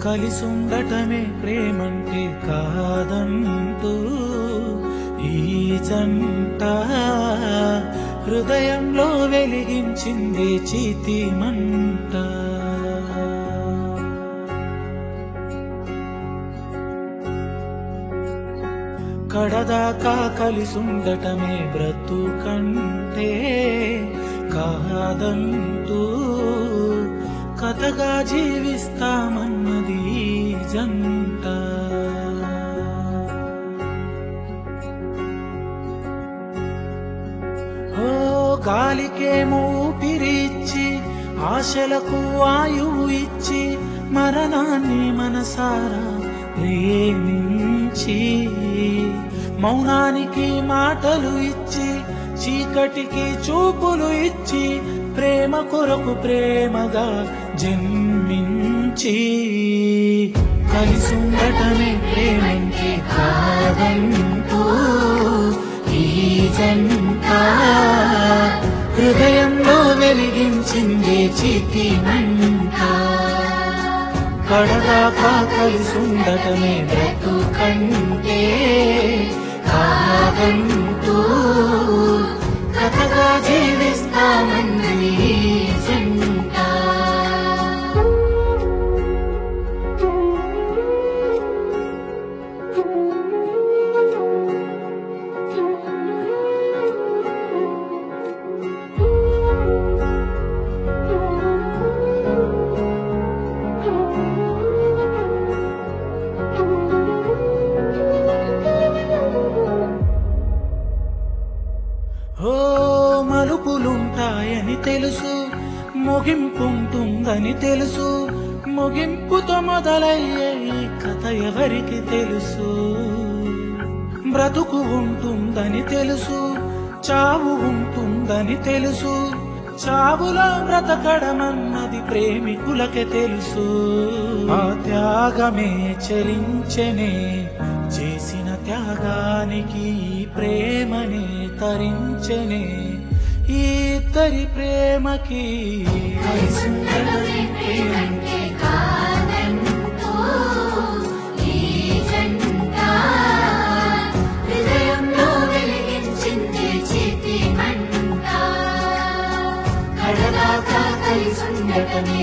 కలిసుండటమే ప్రేమంటే కాదంటూ ఈ జంట హృదయంలో వెలిగించింది చీతి మంట కడదాకా కలిసుండటమే బ్రతుకంటే కాదంటూ కథగా జీవిస్తామన్నది ఈ జంట ఓ గాలికేమో ఊపిరిచ్చి ఆశలకు ఆయువు ఇచ్చి మరణాన్ని మనసారా ప్రేమించి మౌనానికి మాటలు ఇచ్చి చీకటికి చూపులు ఇచ్చి ప్రేమ కొరకు ప్రేమగా జన్మించి కలిసుండటమే ప్రేమంటే కాదంటూ ఈ జంట హృదయంలో వెలిగించింది చితి మంట కడదాకా కలిసుండటమే బ్రతుకంటే కాదంటూ కథగా జీవిస్తామంది ఈ జంట ఓ మలుపులుంటాయని తెలుసు ముగింపుంటుందని తెలుసు ముగింపుతో మొదలయ్యే ఈ కథ ఎవరికి తెలుసు బ్రతుకు ఉంటుందని తెలుసు చావు ఉంటుందని తెలుసు చావులో బ్రతకడమన్నది ప్రేమికులకే తెలుసు ఆ త్యాగమే చలించనే చేసిన త్యాగానికి ఈ ప్రేమనే తరించనే ఈ ఇద్దరి ప్రేమకి కలిసుండటమే ప్రేమంటే కాదంటూ ఈ జంట హృదయంలో వెలిగించింది చితి మంట కడదాకా కలిసుండటమే